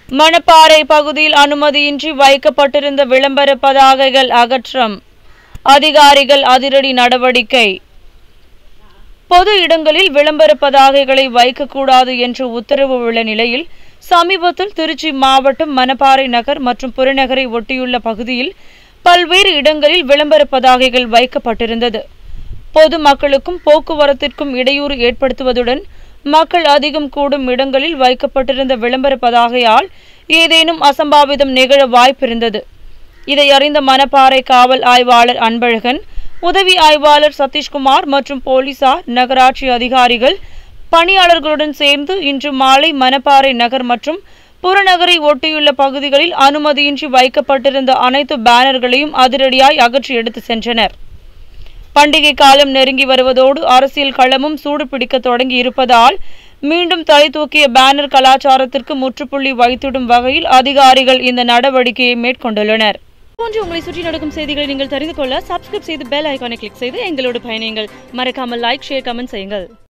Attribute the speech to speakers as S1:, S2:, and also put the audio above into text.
S1: மணப்பாறை பகுதியில் அனுமதியின்றி வைக்கப்பட்டிருந்த விளம்பர பதாகைகள் அகற்றம் அதிகாரிகள் அதிரடி நடவடிக்கை பொது இடங்களில் விளம்பர பதாகைகளை வைக்கக்கூடாது என்று உத்தரவு உள்ள நிலையில் சமீபத்தில் திருச்சி மாவட்டம் மணப்பாறை நகர் மற்றும் புறநகரை ஒட்டியுள்ள பகுதியில் பல்வேறு இடங்களில் விளம்பர பதாகைகள் வைக்கப்பட்டிருந்தது பொது மக்களுக்கும் போக்குவரத்திற்கும் இடையூறு ஏற்படுத்துவதுடன் மக்கள் அதிகம் கூடும் இடங்களில் வைக்கப்பட்டிருந்த விளம்பர பதாகையால் ஏதேனும் அசம்பாவிதம் நிகழ வாய்ப்பிருந்தது இதை அறிந்த மணப்பாறை காவல் ஆய்வாளர் அன்பழகன் உதவி ஆய்வாளர் சதீஷ்குமார் மற்றும் போலீசார் நகராட்சி அதிகாரிகள் பணியாளர்களுடன் சேர்ந்து இன்று மாலை மணப்பாறை நகர் மற்றும் புறநகரை ஒட்டியுள்ள பகுதிகளில் அனுமதியின்றி வைக்கப்பட்டிருந்த அனைத்து பேனர்களையும் அதிரடியாய் அகற்றி எடுத்து சென்றனர் பண்டிகை காலம் நெருங்கி வருவதோடு அரசியல் களமும் சூடு பிடிக்க தொடங்கி இருப்பதால் மீண்டும் தலை தூக்கிய பேனர் கலாச்சாரத்திற்கு முற்றுப்புள்ளி வைத்திடும் வகையில் அதிகாரிகள் இந்த நடவடிக்கையை மேற்கொண்டுள்ளனர் போன்று உங்களை சுற்றி நடக்கும் செய்திகளை நீங்கள் தெரிந்து கொள்ள சப்ஸ்கிரைப் செய்து பெல் ஐகானை கிளிக் செய்து எங்களோடு பயணியுங்கள் மறக்காமல் லைக் ஷேர் கமெண்ட் செய்யுங்கள்